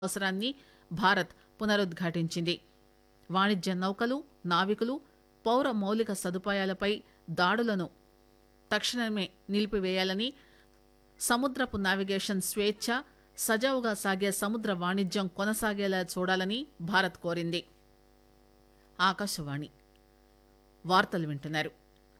అవసరాన్ని భారత్ పునరుద్ఘాటించింది వాణిజ్య నౌకలు నావికులు పౌర మౌలిక సదుపాయాలపై దాడులను తక్షణమే నిలిపివేయాలని సముద్రపు నావిగేషన్ స్వేచ్ఛ సజావుగా సాగే సముద్ర వాణిజ్యం కొనసాగేలా చూడాలని భారత్ కోరింది ఆకాశవాణి వార్తలు వింటున్నారు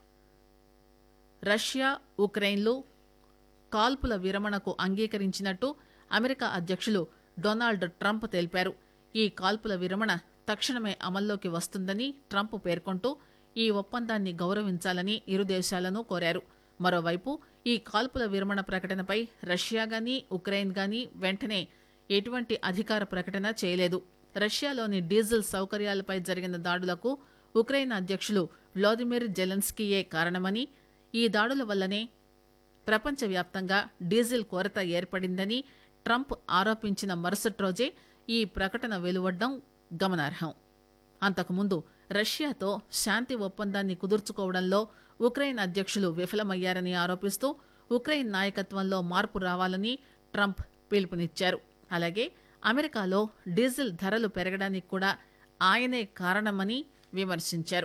రష్యా ఉక్రెయిన్లు కాల్పుల విరమణకు అంగీకరించినట్టు అమెరికా అధ్యక్షులు డొనాల్డ్ ట్రంప్ తెలిపారు ఈ కాల్పుల విరమణ తక్షణమే అమల్లోకి వస్తుందని ట్రంప్ పేర్కొంటూ ఈ ఒప్పందాన్ని గౌరవించాలని ఇరు దేశాలను కోరారు మరోవైపు ఈ కాల్పుల విరమణ ప్రకటనపై రష్యా గాని ఉక్రెయిన్ గాని వెంటనే ఎటువంటి అధికార ప్రకటన చేయలేదు రష్యాలోని డీజిల్ సౌకర్యాలపై జరిగిన దాడులకు ఉక్రెయిన్ అధ్యక్షులు వ్లాదిమిర్ జెలెన్స్కీయే కారణమని ఈ దాడుల వల్లనే ప్రపంచవ్యాప్తంగా డీజిల్ కొరత ఏర్పడిందని ట్రంప్ ఆరోపించిన మరుసటి రోజే ఈ ప్రకటన వెలువడ్డం గమనార్హం అంతకుముందు రష్యాతో శాంతి ఒప్పందాన్ని కుదుర్చుకోవడంలో ఉక్రెయిన్ అధ్యక్షులు విఫలమయ్యారని ఆరోపిస్తూ ఉక్రెయిన్ నాయకత్వంలో మార్పు రావాలని ట్రంప్ పిలుపునిచ్చారు అలాగే అమెరికాలో డీజిల్ ధరలు పెరగడానికి కూడా ఆయనే కారణమని విమర్శించారు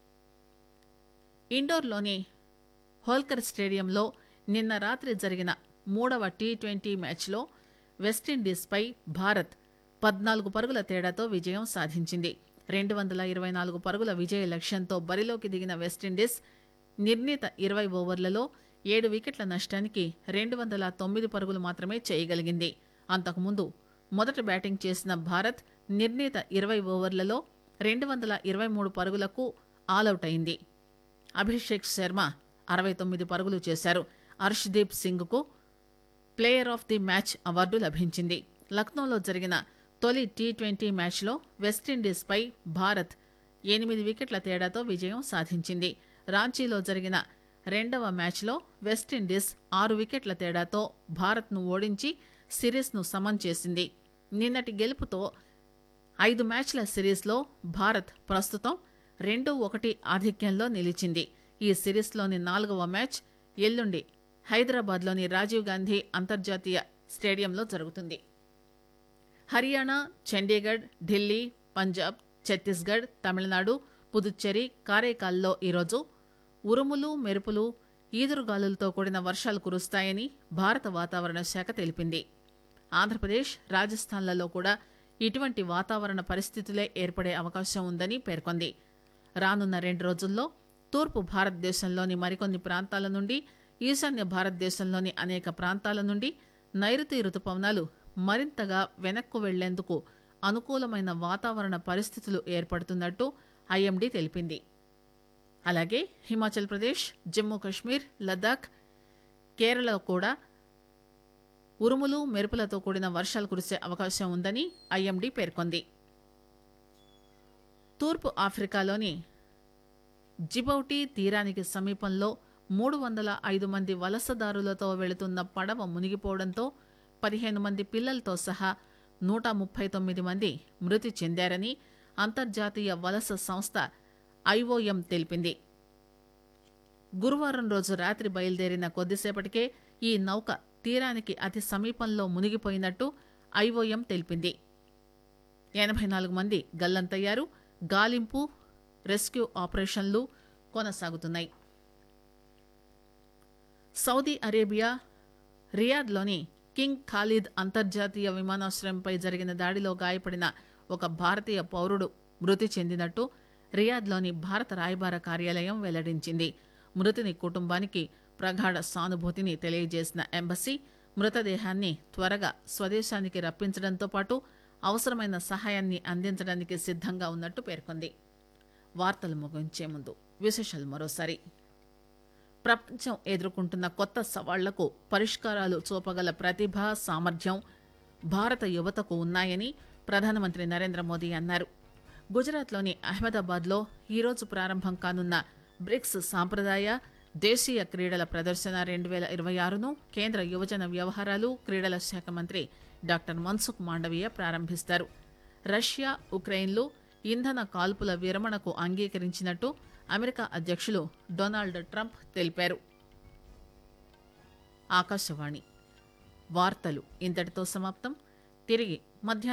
ఇండోర్లోని హోల్కర్ స్టేడియంలో నిన్న రాత్రి జరిగిన మూడవ టీ ట్వంటీ మ్యాచ్లో వెస్టిండీస్పై భారత్ పద్నాలుగు పరుగుల తేడాతో విజయం సాధించింది రెండు వందల ఇరవై నాలుగు పరుగుల విజయ లక్ష్యంతో బరిలోకి దిగిన వెస్టిండీస్ నిర్ణీత ఇరవై ఓవర్లలో ఏడు వికెట్ల నష్టానికి రెండు వందల తొమ్మిది పరుగులు మాత్రమే చేయగలిగింది అంతకుముందు మొదట బ్యాటింగ్ చేసిన భారత్ నిర్ణీత ఇరవై ఓవర్లలో రెండు వందల ఇరవై మూడు పరుగులకు ఆలౌట్ అయింది అభిషేక్ శర్మ అరవై తొమ్మిది పరుగులు చేశారు హర్షదీప్ సింగ్కు player of the match award లభించింది లక్నోలో జరిగిన తొలి టీ ట్వంటీ మ్యాచ్లో వెస్టిండీస్పై భారత్ ఎనిమిది వికెట్ల తేడాతో విజయం సాధించింది రాంచీలో జరిగిన రెండవ మ్యాచ్లో వెస్టిండీస్ ఆరు వికెట్ల తేడాతో భారత్ను ఓడించి సిరీస్ను సమన్ చేసింది నిన్నటి గెలుపుతో ఐదు మ్యాచ్ల సిరీస్లో భారత్ ప్రస్తుతం రెండు ఒకటి ఆధిక్యంలో నిలిచింది ఈ సిరీస్లోని నాలుగవ మ్యాచ్ ఎల్లుండి హైదరాబాద్లోని రాజీవ్ గాంధీ అంతర్జాతీయ స్టేడియంలో జరుగుతుంది హర్యానా చండీగఢ్ ఢిల్లీ పంజాబ్ ఛత్తీస్గఢ్ తమిళనాడు పుదుచ్చేరి కారైకాల్లో ఈరోజు ఉరుములు మెరుపులు ఈదురుగాలులతో కూడిన వర్షాలు కురుస్తాయని భారత వాతావరణ శాఖ తెలిపింది ఆంధ్రప్రదేశ్ రాజస్థాన్లలో కూడా ఇటువంటి వాతావరణ పరిస్థితులే ఏర్పడే అవకాశం ఉందని పేర్కొంది రానున్న రెండు రోజుల్లో తూర్పు భారతదేశంలోని మరికొన్ని ప్రాంతాల నుండి ఈశాన్య భారతదేశంలోని అనేక ప్రాంతాల నుండి నైరుతి రుతుపవనాలు మరింతగా వెనక్కు వెళ్లేందుకు అనుకూలమైన వాతావరణ పరిస్థితులు ఏర్పడుతున్నట్టు ఐఎండీ తెలిపింది అలాగే హిమాచల్ ప్రదేశ్ జమ్మూ కాశ్మీర్ లద్దాఖ్ కేరళ కూడా ఉరుములు మెరుపులతో కూడిన వర్షాలు కురిసే అవకాశం ఉందని ఐఎండీ పేర్కొంది తూర్పు ఆఫ్రికాలోని జిబౌటి తీరానికి సమీపంలో మూడు వందల ఐదు మంది వలసదారులతో వెళుతున్న పడవ మునిగిపోవడంతో పదిహేను మంది పిల్లలతో సహా నూట ముప్పై తొమ్మిది మంది మృతి చెందారని అంతర్జాతీయ వలస సంస్థ ఐఓఎం తెలిపింది గురువారం రోజు రాత్రి బయలుదేరిన కొద్దిసేపటికే ఈ నౌక తీరానికి అతి సమీపంలో మునిగిపోయినట్టు ఐఓఎం తెలిపింది ఎనభై నాలుగు మంది గల్లంతయ్యారు గాలింపు రెస్క్యూ ఆపరేషన్లు కొనసాగుతున్నాయి సౌదీ అరేబియా రియాద్లోని కింగ్ ఖాలిద్ అంతర్జాతీయ విమానాశ్రయంపై జరిగిన దాడిలో గాయపడిన ఒక భారతీయ పౌరుడు మృతి చెందినట్టు రియాద్లోని భారత రాయబార కార్యాలయం వెల్లడించింది మృతుని కుటుంబానికి ప్రగాఢ సానుభూతిని తెలియజేసిన ఎంబసీ మృతదేహాన్ని త్వరగా స్వదేశానికి రప్పించడంతో పాటు అవసరమైన సహాయాన్ని అందించడానికి సిద్ధంగా ఉన్నట్టు పేర్కొంది వార్తలు ముగించే ముందు విశేషాలు మరోసారి ప్రపంచం ఎదుర్కొంటున్న కొత్త సవాళ్లకు పరిష్కారాలు చూపగల ప్రతిభ సామర్థ్యం భారత యువతకు ఉన్నాయని ప్రధానమంత్రి నరేంద్ర మోదీ అన్నారు గుజరాత్లోని అహ్మదాబాద్లో ఈరోజు ప్రారంభం కానున్న బ్రిక్స్ సాంప్రదాయ దేశీయ క్రీడల ప్రదర్శన రెండు వేల ఇరవై ఆరును కేంద్ర యువజన వ్యవహారాలు క్రీడల శాఖ మంత్రి డాక్టర్ మన్సుఖ్ మాండవీయ ప్రారంభిస్తారు రష్యా ఉక్రెయిన్లు ఇంధన కాల్పుల విరమణకు అంగీకరించినట్టు అమెరికా అధ్యక్షులు డొనాల్డ్ ట్రంప్ తెలిపారు ఆకాశవాణి వార్తలు ఇంతటితో సమాప్తం తిరిగి మధ్యాహ్నం